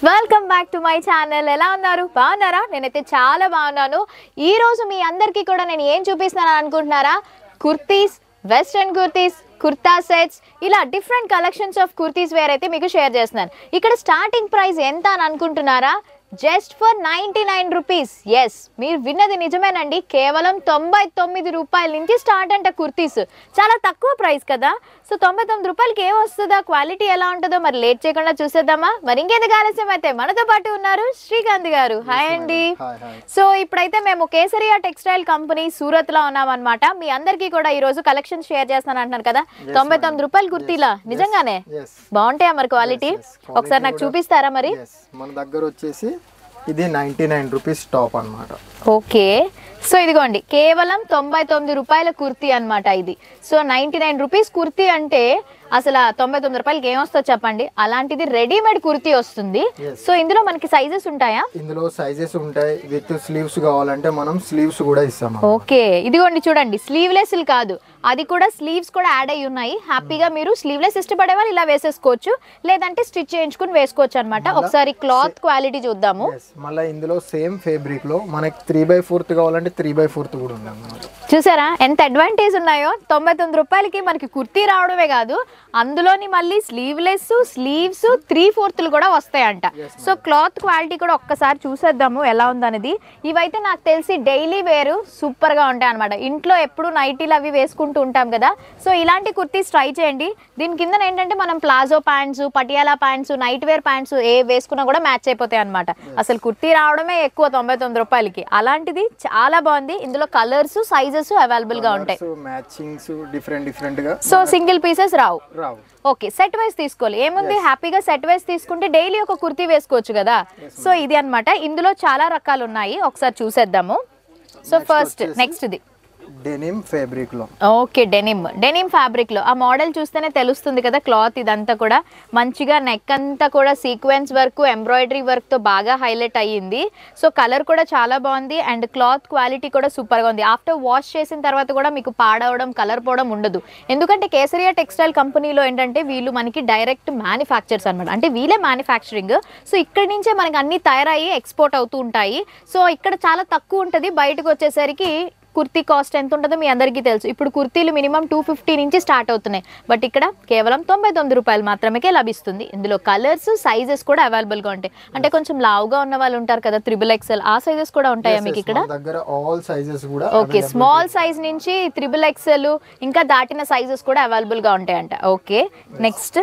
Welcome back to my channel ఎలా ఉన్నారు బాగున్నారా నేనైతే చాలా బాగున్నాను ఈ రోజు మీ అందరికీ కూడా నేను ఏం చూపిస్తున్నాను అనుకుంటున్నారా కుర్తీస్ వెస్ట్రన్ కుర్తీస్ కుర్తా సెట్స్ ఇలా different collections of kurtis wear అయితే మీకు షేర్ చేస్తున్నాను ఇక్కడ స్టార్టింగ్ ప్రైస్ ఎంత అని అనుకుంటున్నారా just for ninety nine rupees yes మీరు విన్నది నిజమేనండి కేవలం తొంభై తొమ్మిది రూపాయల నుంచి స్టార్ట్ అంట కుర్తీస్ చాలా తక్కువ ప్రైస్ కదా సో తొంభై తొమ్మిది రూపాయలకి ఏం వస్తుందా క్వాలిటీ ఎలా ఉంటుందో మరి లేట్ చేయకుండా చూసేద్దామా మరి ఇంకెందుకు ఆలస్యం అయితే మనతో పాటు ఉన్నారు శ్రీకాంత్ గారు హాయ్ అండి హాయ్ హాయ్ సో ఇప్పుడైతే మేము కేసరియా టెక్స్టైల్ కంపెనీ సూరత్ లో ఉన్నామన్నమాట మీ అందరికీ కూడా ఈ రోజు కలెక్షన్ షేర్ చేస్తాను అంటున్నారు కదా తొంభై తొమ్మిది రూపాయలు కుర్తీలా నిజంగానే ఎస్ బాగుంటాయా మరి క్వాలిటీ yes. ఒకసారి నాకు చూపిస్తారా మరి ఎస్ మన దగ్గర వచ్చేసి ఇది నైంటీ నైన్ రూపీస్ టాప్ అన్నమాట ఓకే సో ఇదిగోండి కేవలం తొంభై తొమ్మిది రూపాయల కుర్తీ అన్నమాట ఇది so ninety nine rupees kurti అంటే అసలు ఆ తొంభై తొమ్మిది రూపాయలకి ఏం వస్తుందో చెప్పండి అలాంటిది రెడీమేడ్ కుర్తీ వస్తుంది Yes. సో ఇందులో మనకి సైజెస్ ఉంటాయా ఇందులో సైజెస్ ఉంటాయి విత్ స్లీవ్స్ కావాలంటే మనం స్లీవ్స్ కూడా ఇస్తాం అన్నమాట. ఓకే ఇదిగోండి చూడండి స్లీవ్లెస్ కాదు అది కూడా స్లీవ్స్ కూడా యాడ్ అయ్యి ఉన్నాయి హ్యాపీగా మీరు స్లీవ్లెస్ ఇష్టపడే వాళ్ళు ఇలా వేసేసుకోవచ్చు లేదంటే స్టిచ్ చేయించుకుని వేసుకోవచ్చు అనమాట ఒకసారి క్లాత్ క్వాలిటీ చూద్దాము ఎస్ మళ్ళీ ఇందులో సేమ్ ఫేబ్రిక్ లో మనకి త్రీ బై ఫోర్త్ కావాలంటే త్రీ బై ఫోర్త్ కూడా ఉంది అన్నమాట చూసారా ఎంత అడ్వాంటేజ్ ఉన్నాయో తొంభై తొమ్మిది రూపాయలకి మనకి కుర్తీ రావడమే కాదు అందులోని మళ్ళీ స్లీవ్లెస్ స్లీవ్స్ త్రీ ఫోర్త్లు కూడా వస్తాయంట సో క్లాత్ క్వాలిటీ కూడా ఒక్కసారి చూసేద్దాము ఎలా ఉందనేది ఇవైతే నాకు తెలిసి డైలీ వేరు సూపర్ గా ఉంటాయి అనమాట ఇంట్లో ఎప్పుడు నైటీలు అవి వేసుకుంటూ ఉంటాం కదా సో ఇలాంటి కుర్తీస్ ట్రై చేయండి దీని కింద ఏంటంటే మనం palazzo pants Patiala pants night wear pants ఏ వేసుకున్నా కూడా మ్యాచ్ అయిపోతాయి అనమాట అసలు కుర్తీ రావడమే ఎక్కువ తొంభై తొమ్మిది రూపాయలకి అలాంటిది చాలా బాగుంది ఇందులో కలర్స్ సైజెస్ అవైలబుల్ గా ఉంటాయి మ్యాచింగ్స్ డిఫరెంట్ డిఫరెంట్ గా సో సింగిల్ పీసెస్ రావు రావు ఓకే సెట్ వైస్ తీసుకోవాలి ఏముంది హ్యాపీగా సెట్ వైస్ తీసుకుంటే డైలీ ఒక కుర్తీ వేసుకోవచ్చు కదా సో ఇది అన్నమాట ఇందులో చాలా రకాలు ఉన్నాయి ఒకసారి చూసేద్దాము సో ఫస్ట్ నెక్స్ట్ ఇది డెనిమ్ ఫేబ్రిక్ లో ఓకే డెనిమ్ డెనిమ్ ఫ్యాబ్రిక్ లో ఆ మోడల్ చూస్తేనే తెలుస్తుంది కదా క్లాత్ ఇదంతా కూడా మంచిగా నెక్ అంతా కూడా సీక్వెన్స్ వర్క్ ఎంబ్రాయిడరీ వర్క్ తో బాగా హైలైట్ అయ్యింది సో కలర్ కూడా చాలా బాగుంది అండ్ క్లాత్ క్వాలిటీ కూడా సూపర్ గా ఉంది ఆఫ్టర్ వాష్ చేసిన తర్వాత కూడా మీకు పాడవడం కలర్ పోవడం ఉండదు ఎందుకంటే కేసరియా టెక్స్టైల్ కంపెనీలో ఏంటంటే వీళ్ళు మనకి డైరెక్ట్ మ్యానుఫ్యాక్చర్స్ అనమాట అంటే వీళ్ళే మ్యానుఫ్యాక్చరింగ్ సో ఇక్కడి నుంచే మనకి అన్ని తయారయ్యి ఎక్స్పోర్ట్ అవుతూ ఉంటాయి సో ఇక్కడ చాలా తక్కువ ఉంటుంది బయటకు వచ్చేసరికి కుర్తీ కాస్ట్ ఎంత ఉంటుందో మీ అందరికీ తెలుసు ఇప్పుడు కుర్తీలు మినిమం టూ ఫిఫ్టీ నుంచి స్టార్ట్ అవుతున్నాయి బట్ ఇక్కడ కేవలం తొంభై తొమ్మిది రూపాయలు మాత్రమే లభిస్తుంది ఇందులో కలర్స్ సైజెస్ కూడా అవైలబుల్ గా ఉంటాయి అంటే కొంచెం లావుగా ఉన్న వాళ్ళు ఉంటారు కదా త్రిబుల్ ఎక్స్ఎల్ ఆ సైజెస్ కూడా ఉంటాయా మీకు ఇక్కడ మన దగ్గర ఆల్ సైజెస్ కూడా ఓకే స్మాల్ సైజ్ నుంచి త్రిబుల్ ఎక్స్ఎల్ ఇంకా దాటిన సైజెస్ కూడా అవైలబుల్ గా ఉంటాయంట ఓకే నెక్స్ట్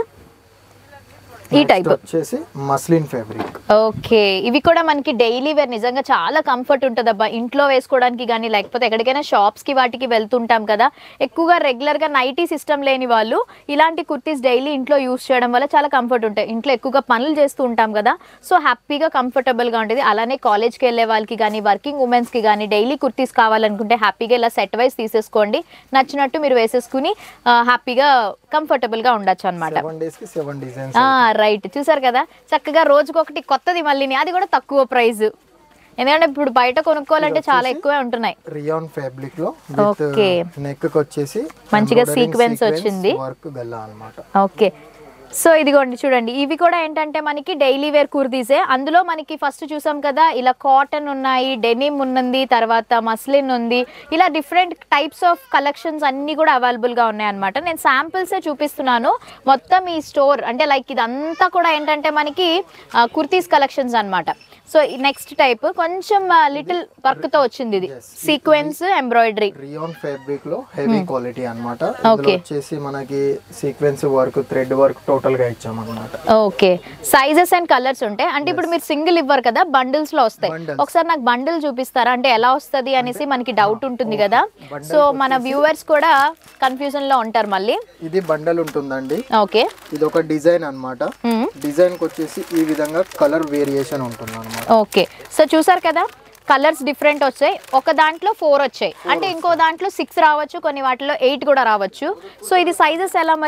ఈ టైప్ వచ్చేసి మస్లిన్ ఫేబ్రిక్ ఓకే ఇవి కూడా మనకి డైలీ వేర్ నిజంగా చాలా కంఫర్ట్ ఉంటుంది అబ్బా ఇంట్లో వేసుకోవడానికి కానీ లేకపోతే ఎక్కడికైనా షాప్స్ కి వాటికి వెళ్తుంటాం కదా ఎక్కువగా రెగ్యులర్ గా నైటీ సిస్టమ్ లేని వాళ్ళు ఇలాంటి కుర్తీస్ డైలీ ఇంట్లో యూస్ చేయడం వల్ల చాలా కంఫర్ట్ ఉంటాయి ఇంట్లో ఎక్కువగా పనులు చేస్తూ ఉంటాం కదా సో హ్యాపీగా కంఫర్టబుల్ గా ఉంటుంది అలానే కాలేజ్కి వెళ్ళే వాళ్ళకి కానీ వర్కింగ్ ఉమెన్స్ కి కానీ డైలీ కుర్తీస్ కావాలనుకుంటే హ్యాపీగా ఇలా సెట్ వైస్ తీసేసుకోండి నచ్చినట్టు మీరు వేసేసుకుని ఆ, హ్యాపీగా కంఫర్టబుల్ గా ఉండొచ్చు అనమాట సెవెన్ డేస్ కి సెవెన్ డిజైన్స్ రైట్ చూసారు కదా చక్కగా రోజుకొకటి కొత్తది మళ్ళీ అది కూడా తక్కువ ప్రైస్ ఎందుకంటే ఇప్పుడు బయట కొనుక్కోవాలంటే చాలా ఎక్కువే ఉంటున్నాయి రియాన్ ఫ్యాబ్రిక్ లో Okay. నెక్ కి వచ్చేసి మంచిగా sequence వచ్చింది. వర్క్ గల్లా అన్నమాట ఓకే సో ఇదిగోండి చూడండి ఇవి కూడా ఏంటంటే మనకి డైలీ వేర్ కుర్తీసే అందులో మనకి ఫస్ట్ చూసాం కదా ఇలా కాటన్ ఉన్నాయి డెనిమ్ ఉన్నది తర్వాత మస్లిన్ ఉంది ఇలా డిఫరెంట్ టైప్స్ ఆఫ్ కలెక్షన్స్ అన్ని కూడా అవైలబుల్ గా ఉన్నాయి అనమాట నేను శాంపిల్సే చూపిస్తున్నాను మొత్తం ఈ స్టోర్ అంటే లైక్ ఇదంతా కూడా ఏంటంటే మనకి కుర్తీస్ కలెక్షన్స్ అన్నమాట సో నెక్స్ట్ టైప్ కొంచెం లిటిల్ వర్క్ తో వచ్చింది ఇది సీక్వెన్స్ ఎంబ్రాయిడరీ రియాన్ ఫ్యాబ్రిక్ లో హెవీ క్వాలిటీ అన్నమాట ఇందులో Okay. వచ్చేసి మనకి sequence work thread work total గా ఇచ్చాం అన్నమాట ఓకే సైజెస్ అండ్ కలర్స్ ఉంటాయి అంటే ఇప్పుడు మీరు సింగిల్ ఇవ్వరు కదా బండిల్స్ లో వస్తాయి Bundles. ఒకసారి నాకు బండిల్ చూపిస్తారా అంటే ఎలా వస్తది అనేసి మనకి డౌట్ ఉంటుంది కదా Bundle సో మన వ్యూవర్స్ కూడా కన్ఫ్యూజన్ లో ఉంటారు మళ్ళీ ఇది బండల్ ఉంటుందండి ఓకే ఇది ఒక డిజైన్ అన్నమాట డిజైన్ కి వచ్చేసి ఈ విధంగా కలర్ వేరియేషన్ ఉంటుంది అన్నమాట ఓకే సో చూసారు కదా కలర్స్ డిఫరెంట్ వచ్చాయి ఒక దాంట్లో ఫోర్ వచ్చాయి అంటే ఇంకో దాంట్లో సిక్స్ రావచ్చు కొన్ని వాటిలో ఎయిట్ కూడా రావచ్చు సో ఇది సైజెస్ ఎలా మరి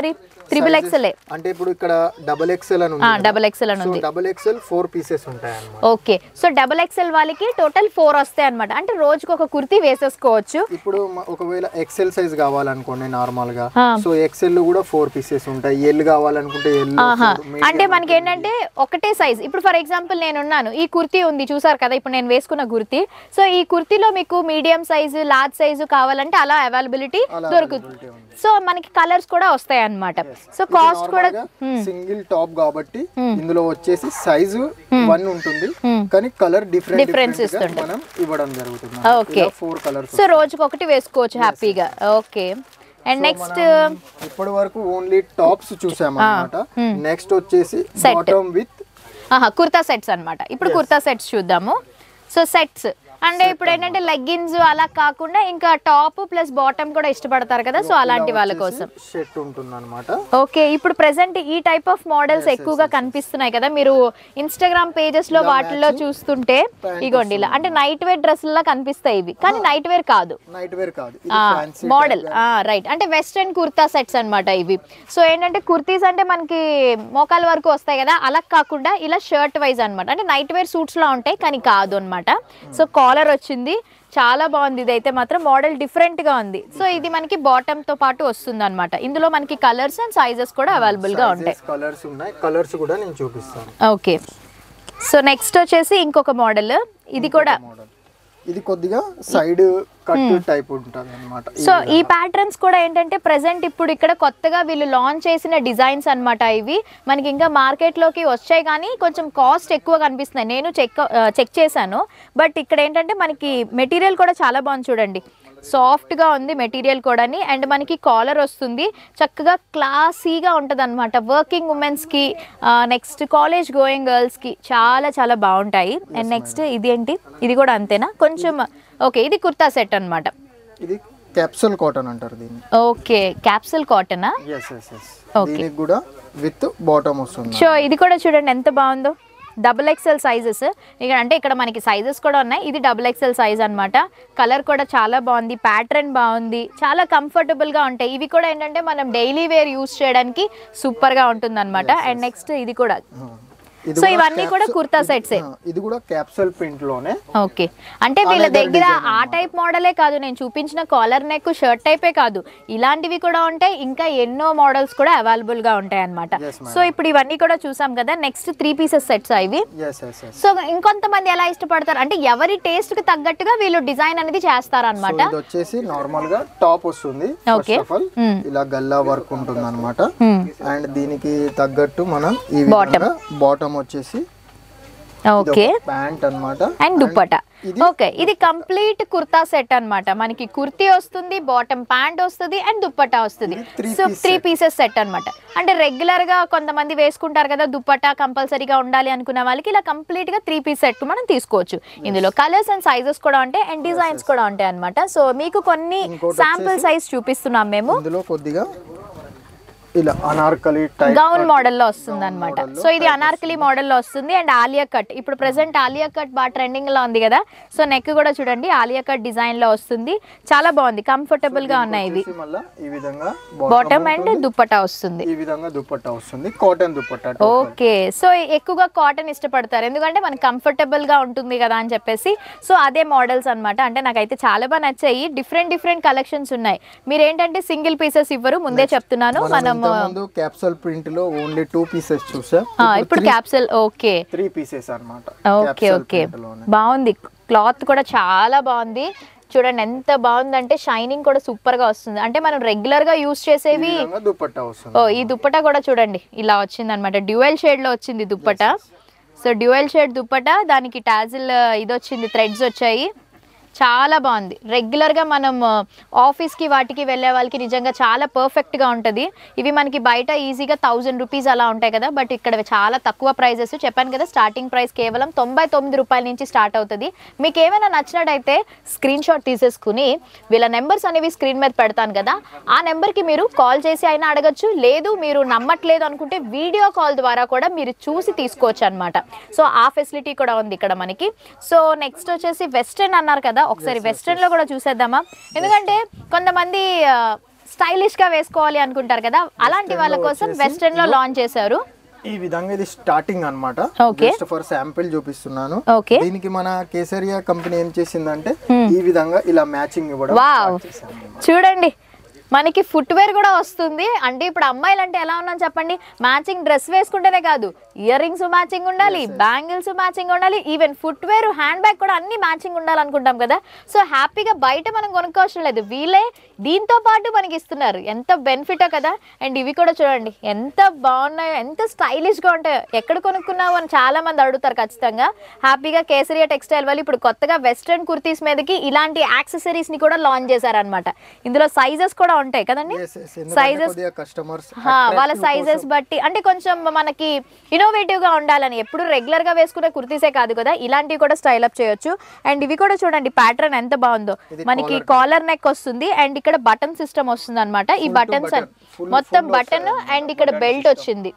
త్రిబుల్ ఎక్స్ఎల్ అంటే ఇప్పుడు ఇక్కడ డబుల్ ఎక్సెల్ అని ఉంది డబుల్ ఎక్స్ఎల్ అని సో ఉంది డబుల్ ఎక్సెల్ ఫోర్ పీసెస్ ఉంటాయి అన్నమాట ఓకే సో డబుల్ ఎక్స్ఎల్ వాళ్ళకి టోటల్ ఫోర్ వస్తాయి అనమాట అంటే రోజుకి ఒక కుర్తీ వేసేసుకోవచ్చు ఇప్పుడు మ- ఒకవేళ ఎక్సెల్ సైజ్ కావాలనుకోండి నార్మల్ గా ఆ. సో ఎక్సెల్ కూడా ఫోర్ పీసెస్ ఉంటాయి ఎల్ కావాలనుకుంటే ఎల్ ఆహా అంటే మనకి ఏంటంటే ఒకటే సైజ్ ఇప్పుడు ఫర్ ఎగ్జాంపుల్ నేను ఉన్నాను ఈ కుర్తీ ఉంది చూసారు కదా ఇప్పుడు నేను వేసుకున్న కుర్తీ సో ఈ కుర్తీలో మీకు మీడియం సైజు లార్జ్ సైజు కావాలంటే అలా అవైలబిలిటీ అలా దొరుకుతుంది availability ఉంది. సో మనకి కలర్స్ కూడా వస్తాయి అన్నమాట సో కాస్ట్ కూడా సింగిల్ టాప్ కాబట్టి ఇందులో వచ్చేసి సైజు వన్ ఉంటుంది కానీ కలర్ డిఫరెంట్ Difference డిఫరెంట్ మనం ఇవ్వడం జరుగుతుంది Okay. ఫోర్ కలర్స్ సో రోజుకి ఒకటి వేసుకోవచ్చు హ్యాపీగా ఓకే అండ్ నెక్స్ట్ ఇప్పటి వరకు ఓన్లీ టాప్స్ చూసాం అన్నమాట నెక్స్ట్ వచ్చేసి బాటమ్ విత్ ఆహా కుర్తా సెట్స్ అన్నమాట ఇప్పుడు కుర్తా సెట్స్ చూద్దాము సో సెట్స్ అంటే ఇప్పుడు ఏంటంటే లెగ్గిన్స్ అలా కాకుండా ఇంకా టాప్ ప్లస్ బాటమ్ కూడా ఇష్టపడతారు కదా సో అలాంటి వాళ్ళ కోసం షర్ట్ ఉంటుంది అనమాట ఓకే ఇప్పుడు ప్రెసెంట్ ఈ టైప్ ఆఫ్ మోడల్స్ ఎక్కువగా కనిపిస్తున్నాయి కదా మీరు ఇన్స్టాగ్రామ్ పేజెస్ లో వాటిల్లో చూస్తుంటే ఇగోండి ఇలా అంటే నైట్ వేర్ డ్రెస్సులా కనిపిస్తాయి ఇవి కానీ నైట్ వేర్ కాదు నైట్ వేర్ కాదు ఇది ఫ్యాన్సీ మోడల్ రైట్ అంటే వెస్ట్రన్ కుర్తా సెట్స్ అన్నమాట ఇవి సో ఏంటంటే కుర్తీస్ అంటే మనకి మోకాల వరకు వస్తాయి కదా అలా కాకుండా ఇలా షర్ట్ వైజ్ అన్నమాట అంటే నైట్ వేర్ సూట్స్ లా ఉంటాయి కానీ కాదు అన్నమాట సో కాలర్ వచ్చింది చాలా బాగుంది ఇది అయితే మాత్రం మోడల్ డిఫరెంట్ గా ఉంది సో ఇది మనకి బాటమ్ తో పాటు వస్తుంది అనమాట ఇందులో మనకి కలర్స్ అండ్ సైజెస్ కూడా అవైలబుల్ గా ఉంటాయి కలర్స్ ఉన్నాయి కలర్స్ కూడా నేను చూపిస్తాను ఓకే సో నెక్స్ట్ వచ్చేసి ఇంకొక మోడల్ ఇది కూడా మోడల్ ఇది కొద్దిగా సైడ్ కట్ టైప్ ఉంటుంది అనమాట సో ఈ ప్యాటర్న్స్ కూడా ఏంటంటే ప్రెసెంట్ ఇప్పుడు ఇక్కడ కొత్తగా వీళ్ళు లాంచ్ చేసిన డిజైన్స్ అన్నమాట ఇవి మనకి ఇంకా మార్కెట్లోకి వచ్చాయి కానీ కొంచెం కాస్ట్ ఎక్కువ కనిపిస్తున్నాయి నేను చెక్ చెక్ చేశాను బట్ ఇక్కడ ఏంటంటే మనకి మెటీరియల్ కూడా చాలా బాగుంది చూడండి సాఫ్ట్గా ఉంది మెటీరియల్ కూడాని అండ్ మనకి కాలర్ వస్తుంది చక్కగా క్లాసీగా ఉంటుంది అనమాట వర్కింగ్ ఉమెన్స్కి నెక్స్ట్ కాలేజ్ గోయింగ్ గర్ల్స్కి చాలా చాలా బాగుంటాయి అండ్ నెక్స్ట్ ఇది ఏంటి ఇది కూడా అంతేనా కొంచెం ఓకే ఇది కుర్తా సెట్ అన్నమాట ఇది క్యాప్సూల్ కాటన్ అంటారు దీన్ని ఓకే క్యాప్సూల్ కాటనా ఎస్ ఎస్ ఎస్ Okay. దీనికి కూడా విత్ బాటమ్ వస్తుంది సో ఇది కూడా చూడండి ఎంత బాగుందో డబుల్ ఎక్స్ఎల్ సైజెస్ ఇక్కడ అంటే ఇక్కడ మనకి సైజెస్ కూడా ఉన్నాయి ఇది డబుల్ ఎక్స్ఎల్ సైజ్ అన్నమాట కలర్ కూడా చాలా బాగుంది ప్యాటర్న్ బాగుంది చాలా comfortable గా ఉంటాయి ఇవి కూడా ఏంటంటే మనం డైలీ వేర్ యూస్ చేయడానికి సూపర్ గా ఉంటుంది అనమాట అండ్ నెక్స్ట్ ఇది కూడా ఇది సో ఇవన్నీ కూడా capsule- కుర్తా సెట్సే ఆ, ఇది కూడా క్యాప్సూల్ ప్రింట్ లోనే ఓకే అంటే వీళ్ళ leather దగ్గర design ఆ టైప్ మోడలే కాదు నేను చూపించిన కాలర్ నెక్ షర్ట్ టైపే కాదు ఇలాంటివి కూడా ఉంటాయి ఇంకా ఎన్నో మోడల్స్ కూడా అవైలబుల్ గా ఉంటాయి అనమాట Yes, madam. సో ఇప్పుడు ఇవన్నీ కూడా చూసాం కదా నెక్స్ట్ త్రీ పీసెస్ సెట్స్ ఇవి ఎస్ ఎస్ ఎస్ సో ఇంకొంతమంది ఎలా ఇష్టపడతారు అంటే ఎవరి టేస్ట్ కి తగ్గట్టుగా వీళ్ళు డిజైన్ అనేది చేస్తారన్నమాట ఇది వచ్చేసి నార్మల్ గా టాప్ వస్తుంది Okay. First of all Hmm. ఇలా గల్లా వర్క్ ఉంటుంది అనమాట Hmm. అండ్ దీనికి తగ్గట్టు మనం ఈ Bottom. విధంగా బాటమ్ వచ్చేసి ఓకే ప్యాంట్ అన్నమాట అండ్ దుప్పట ఇది- ఓకే ఇది కంప్లీట్ కుర్తా సెట్ అన్నమాట మనకి కుర్తీ వస్తుంది బాటమ్ ప్యాంట్ వస్తుంది అండ్ దుప్పటా వస్తుంది ఇది three so piece three set. Pieces set అన్నమాట అంటే రెగ్యులర్ గా కొంతమంది వేసుకుంటారు కదా దుప్పటా కంపల్సరీగా ఉండాలి అనుకున్న వాళ్ళకి ఇలా కంప్లీట్ గా త్రీ పీస్ సెట్ మనం తీసుకోవచ్చు ఇందులో కలర్స్ అండ్ సైజెస్ కూడా ఉంటాయి అండ్ డిజైన్స్ కూడా ఉంటాయి అన్నమాట సో మీకు కొన్ని ఇంకోటి శాంపుల్ సైజ్ చూపిస్తున్నాం మేము ఇందులో కొద్దిగా ఇలా అనార్కలి టైప్ గౌన్ మోడల్లో వస్తుంది అనమాట సో ఇది అనార్కలి మోడల్లో వస్తుంది అండ్ ఆలియా కట్ ఇప్పుడు ప్రెసెంట్ ఆలియా కట్ బాగా ట్రెండింగ్ లో ఉంది కదా సో నెక్ కూడా చూడండి ఆలియా కట్ డిజైన్ లో వస్తుంది చాలా బాగుంది కంఫర్టబుల్ గా ఉన్నాయి ఇవి మళ్ళీ ఈ విధంగా బాటమ్ అండ్ దుప్పటా వస్తుంది ఈ విధంగా దుపట్టా వస్తుంది కాటన్ దుపట్టా ఓకే సో ఎక్కువగా కాటన్ ఇష్టపడతారు ఎందుకంటే మనకి కంఫర్టబుల్ గా ఉంటుంది కదా అని చెప్పేసి సో అదే మోడల్స్ అన్నమాట అంటే నాకైతే చాలా బాగా నచ్చాయి డిఫరెంట్ డిఫరెంట్ కలెక్షన్స్ ఉన్నాయి మీరు ఏంటంటే సింగిల్ పీసెస్ ఇవ్వరు ముందే చెప్తున్నాను మనం ముందు క్యాప్సూల్ ప్రింట్ లో ఓన్లీ టూ పీసెస్ చూసా ఆ, ఇప్పుడు క్యాప్సల్ ఓకే త్రీ పీసెస్ అన్నమాట ఓకే ఓకే బాగుంది క్లాత్ కూడా చాలా బాగుంది చూడండి ఎంత బాగుందంటే షైనింగ్ కూడా సూపర్ గా వస్తుంది అంటే మనం రెగ్యులర్ గా యూస్ చేసేవి దుపట్టా వస్తుంది ఓ ఈ దుప్పట కూడా చూడండి ఇలా వచ్చింది అనమాట డ్యూయల్ షేడ్ లో వచ్చింది dupatta so dual shade dupatta దానికి టాజిల్ ఇది వచ్చింది థ్రెడ్స్ వచ్చాయి చాలా బాగుంది రెగ్యులర్గా మనం ఆఫీస్కి వాటికి వెళ్ళే వాళ్ళకి నిజంగా చాలా పర్ఫెక్ట్గా ఉంటుంది ఇవి మనకి బయట ఈజీగా థౌజండ్ రూపీస్ అలా ఉంటాయి కదా బట్ ఇక్కడ చాలా తక్కువ ప్రైజెస్ చెప్పాను కదా స్టార్టింగ్ ప్రైస్ కేవలం తొంభై తొమ్మిది రూపాయల నుంచి స్టార్ట్ అవుతుంది మీకు ఏమైనా నచ్చినట్టయితే స్క్రీన్ షాట్ తీసేసుకుని వీళ్ళ నెంబర్స్ అనేవి స్క్రీన్ మీద పెడతాను కదా ఆ నెంబర్కి మీరు కాల్ చేసి అయినా అడగచ్చు లేదు మీరు నమ్మట్లేదు అనుకుంటే వీడియో కాల్ ద్వారా కూడా మీరు చూసి తీసుకోవచ్చు అనమాట సో ఆ ఫెసిలిటీ కూడా ఉంది ఇక్కడ మనకి సో నెక్స్ట్ వచ్చేసి వెస్టర్న్ అన్నారు కదా ఒకసారి వెస్టర్న్ లో కూడా చూసేద్దామా ఎందుకంటే కొంతమంది స్టైలిష్ గా వేసుకోవాలి అనుకుంటారు కదా అలాంటి వాళ్ళ Western లో కోసం వచ్చేసి వెస్టర్న్ లో ఇదిగో. లాంచ్ చేశారు ఈ విధంగా ఇది స్టార్టింగ్ అన్నమాట Okay. జస్ట్ ఫర్ శాంపిల్ చూపిస్తున్నాను Okay. దీనికి మన కేసరియా కంపెనీ ఏం చేసిందంటే ఈ విధంగా ఇలా మ్యాచింగ్ ఇవ్వడం వావ్ start చేశారు. చూడండి మనకి ఫుట్వేర్ కూడా వస్తుంది అంటే ఇప్పుడు అమ్మాయిలు అంటే ఎలా ఉన్నాం చెప్పండి మ్యాచింగ్ డ్రెస్ వేసుకుంటేనే కాదు ఇయర్ రింగ్స్ మ్యాచింగ్ ఉండాలి బ్యాంగిల్స్ మ్యాచింగ్ ఉండాలి ఈవెన్ ఫుట్వేర్ హ్యాండ్ బ్యాగ్ కూడా అన్ని మ్యాచింగ్ ఉండాలనుకుంటాం కదా సో హ్యాపీగా బయట మనం కొనుక్కోవడం లేదు వీళ్ళే దీంతో పాటు మనకి ఇస్తున్నారు ఎంత బెనిఫిటో కదా అండ్ ఇవి కూడా చూడండి ఎంత బాగున్నాయో ఎంత స్టైలిష్గా ఉంటాయో ఎక్కడ కొనుక్కున్నావు అని చాలా మంది అడుగుతారు ఖచ్చితంగా హ్యాపీగా కేసరియా టెక్స్టైల్ వాళ్ళు ఇప్పుడు కొత్తగా వెస్ట్రన్ కుర్తీస్ మీదకి ఇలాంటి యాక్సెసరీస్ ని కూడా లాంచ్ చేశారనమాట ఇందులో సైజెస్ కూడా ఉంటాయి కదండి Yes, yes. ఎందుకంటే సైజెస్ కొద్దిగా కస్టమర్స్ వాళ్ళ సైజెస్ బట్టి అంటే కొంచెం మనకి ఇన్నోవేటివ్ గా ఉండాలని ఎప్పుడు రెగ్యులర్ గా వేసుకునే కుర్తీసే కాదు కదా ఇలాంటివి కూడా స్టైల్ అప్ చేయొచ్చు అండ్ ఇవి కూడా చూడండి ప్యాటర్న్ ఎంత బాగుందో ఇది మనకి collar కాలర్ నెక్ వస్తుంది అండ్ ఇక్కడ బటన్ సిస్టమ్ వస్తుంది అనమాట ఈ Full to buttons button. Full- మొత్తం full బటన్ వస్తాయి. అండ్ ఇక్కడ Button బెల్ట్ system. వచ్చింది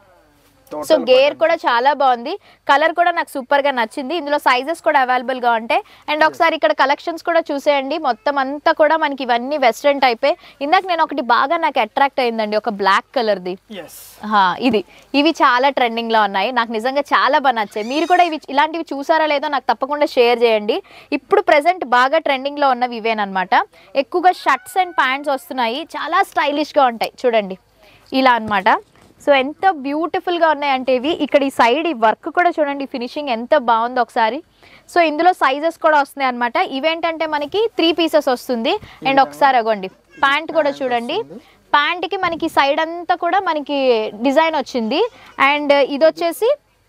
సో గేర్ కూడా చాలా బాగుంది కలర్ కూడా నాకు సూపర్ గా నచ్చింది ఇందులో సైజెస్ కూడా అవైలబుల్ గా ఉంటాయి అండ్ ఒకసారి ఇక్కడ కలెక్షన్స్ కూడా చూసేయండి మొత్తం అంతా కూడా మనకి ఇవన్నీ వెస్ట్రన్ టైపే ఇందాక నేను ఒకటి బాగా నాకు అట్రాక్ట్ అయిందండి ఒక బ్లాక్ కలర్ది ఎస్ హా, ఇది ఇవి చాలా ట్రెండింగ్ లో ఉన్నాయి నాకు నిజంగా చాలా బాగా నచ్చాయి మీరు కూడా ఇవి ఇలాంటివి చూసారా లేదో నాకు తప్పకుండా షేర్ చేయండి ఇప్పుడు ప్రెసెంట్ బాగా ట్రెండింగ్ లో ఉన్నవి ఇవేనమాట ఎక్కువగా షర్ట్స్ అండ్ ప్యాంట్స్ వస్తున్నాయి చాలా స్టైలిష్ గా ఉంటాయి చూడండి ఇలా అన్నమాట సో ఎంత బ్యూటిఫుల్ గా ఉన్నాయంటే ఇవి ఇక్కడ ఈ సైడ్ ఈ వర్క్ కూడా చూడండి ఫినిషింగ్ ఎంత బాగుందో ఒకసారి సో ఇందులో సైజెస్ కూడా వస్తున్నాయి అనమాట ఇవేంటంటే మనకి త్రీ పీసెస్ వస్తుంది అండ్ ఒకసారి అగోండి ప్యాంట్ కూడా చూడండి ప్యాంట్ కి మనకి సైడ్ అంతా కూడా మనకి డిజైన్ వచ్చింది అండ్ ఇది వచ్చేసి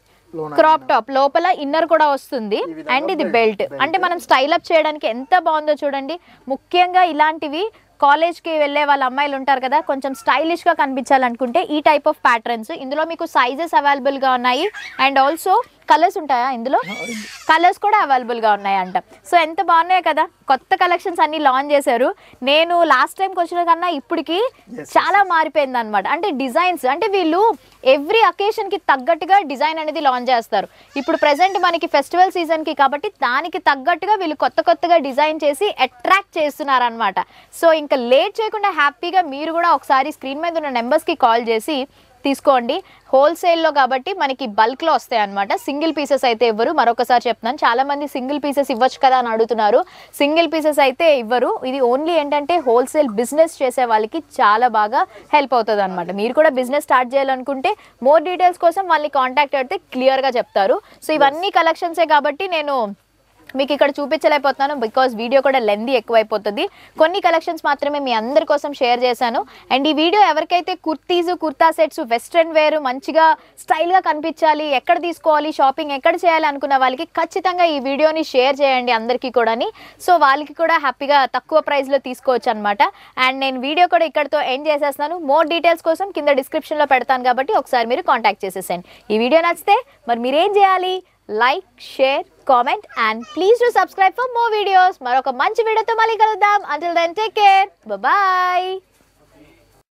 క్రాప్ టాప్ లోపల ఇన్నర్ కూడా వస్తుంది ఈ విధంగా అండ్ ఇది belt- బెల్ట్ belt. అంటే మనం స్టైల్ అప్ చేయడానికి ఎంత బాగుందో చూడండి ముఖ్యంగా ఇలాంటివి కాలేజ్ కి వెళ్ళే వాళ్ళ అమ్మాయిలు ఉంటారు కదా కొంచెం స్టైలిష్ గా కనిపించాలనుకుంటే ఈ టైప్ ఆఫ్ ప్యాటర్న్స్ ఇందులో మీకు సైజెస్ అవైలబుల్ గా ఉన్నాయి అండ్ ఆల్సో కలర్స్ ఉంటాయా ఇందులో కలర్స్ కూడా అవైలబుల్ గా ఉన్నాయంట సో ఎంత బాగున్నాయి కదా కొత్త కలెక్షన్స్ అన్ని లాంచ్ చేశారు నేను లాస్ట్ టైంకి వచ్చిన కన్నా ఇప్పటికి Yes, చాలా మారిపోయింది అనమాట అంటే డిజైన్స్ అంటే వీళ్ళు ఎవ్రీ అకేషన్ కి తగ్గట్టుగా డిజైన్ అనేది లాంచ్ చేస్తారు ఇప్పుడు ప్రెసెంట్ మనకి ఫెస్టివల్ సీజన్ కి కాబట్టి దానికి తగ్గట్టుగా వీళ్ళు కొత్త కొత్తగా డిజైన్ చేసి అట్రాక్ట్ చేస్తున్నారు అనమాట సో ఇంకా లేట్ చేయకుండా హ్యాపీగా మీరు కూడా ఒకసారి స్క్రీన్ మీద ఉన్న నెంబర్స్ కి కాల్ చేసి తీసుకోండి హోల్సేల్లో కాబట్టి మనకి బల్క్లో వస్తాయి అనమాట సింగిల్ పీసెస్ అయితే ఇవ్వరు మరొకసారి చెప్తున్నాను చాలా మంది సింగిల్ పీసెస్ ఇవ్వచ్చు కదా అని అడుగుతున్నారు సింగిల్ పీసెస్ అయితే ఇవ్వరు ఇది ఓన్లీ ఏంటంటే హోల్సేల్ బిజినెస్ చేసే వాళ్ళకి చాలా బాగా హెల్ప్ అవుతుంది అనమాట మీరు కూడా బిజినెస్ స్టార్ట్ చేయాలనుకుంటే మోర్ డీటెయిల్స్ కోసం వాళ్ళని కాంటాక్ట్ అయితే క్లియర్గా చెప్తారు సో ఇవన్నీ కలెక్షన్సే కాబట్టి నేను మీకు ఇక్కడ చూపించలేకపోతున్నాను బికాస్ వీడియో కూడా లెందీ ఎక్కువైపోతుంది కొన్ని కలెక్షన్స్ మాత్రమే మీ అందరి కోసం షేర్ చేశాను అండ్ ఈ వీడియో ఎవరికైతే kurtis kurta sets western wear మంచిగా స్టైల్గా కనిపించాలి ఎక్కడ తీసుకోవాలి షాపింగ్ ఎక్కడ చేయాలి అనుకున్న వాళ్ళకి ఖచ్చితంగా ఈ వీడియోని షేర్ చేయండి అందరికీ కూడాని సో వాళ్ళకి కూడా హ్యాపీగా తక్కువ ప్రైస్లో తీసుకోవచ్చు అనమాట అండ్ నేను వీడియో కూడా ఇక్కడతో ఎండ్ చేసేస్తున్నాను మోర్ డీటెయిల్స్ కోసం కింద డిస్క్రిప్షన్లో పెడతాను కాబట్టి ఒకసారి మీరు కాంటాక్ట్ చేసేసండి ఈ వీడియో నచ్చితే మరి మీరేం చేయాలి like share comment and please to subscribe for more videos మరొక మంచి వీడియోతో మళ్ళీ కలుద్దాం until then take care bye